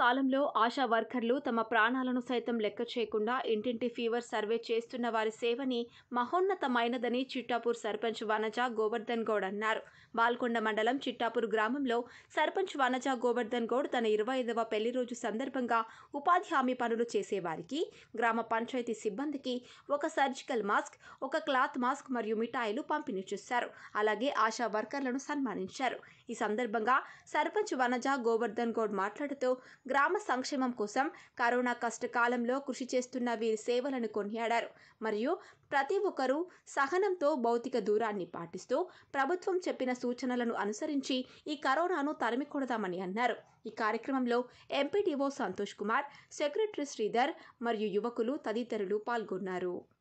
కాలంలో ఆశా వర్కర్లు తమ ప్రాణాలను సైతం లెక్క చేయకుండా ఇంటింటి ఫీవర్ సర్వే చేస్తున్న వారి సేవని మహోన్నతమైనదని చిట్టాపూర్ సర్పంచ్ వనజ గోవర్ధన్ గౌడ్ అన్నారు బాల్కొండ మండలం చిట్టాపూర్ గ్రామంలో సర్పంచ్ వనజ గోవర్ధన్ గౌడ్ తన ఇరవై ఐదవ పెళ్లి రోజు సందర్భంగా ఉపాధి హామీ పనులు చేసేవారికి గ్రామ పంచాయతీ సిబ్బందికి ఒక సర్జికల్ మాస్క్ ఒక క్లాత్ మాస్క్ మరియు మిఠాయిలు పంపిణీ చేశారు అలాగే ఆశా వర్కర్లను సన్మానించారు ఈ సందర్భంగా సర్పంచ్ వనజ గోవర్ధన్ గౌడ్ మాట్లాడుతూ గ్రామ సంక్షేమం కోసం కరోనా కష్టకాలంలో కృషి చేస్తున్న వీరి సేవలను కొనియాడారు మరియు ప్రతి ఒక్కరూ సహనంతో భౌతిక దూరాన్ని పాటిస్తూ ప్రభుత్వం చెప్పిన సూచనలను అనుసరించి ఈ కరోనాను తరిమికొడదామని అన్నారు ఈ కార్యక్రమంలో ఎంపీడీఓ సంతోష్ కుమార్ సెక్రటరీ శ్రీధర్ మరియు యువకులు తదితరులు పాల్గొన్నారు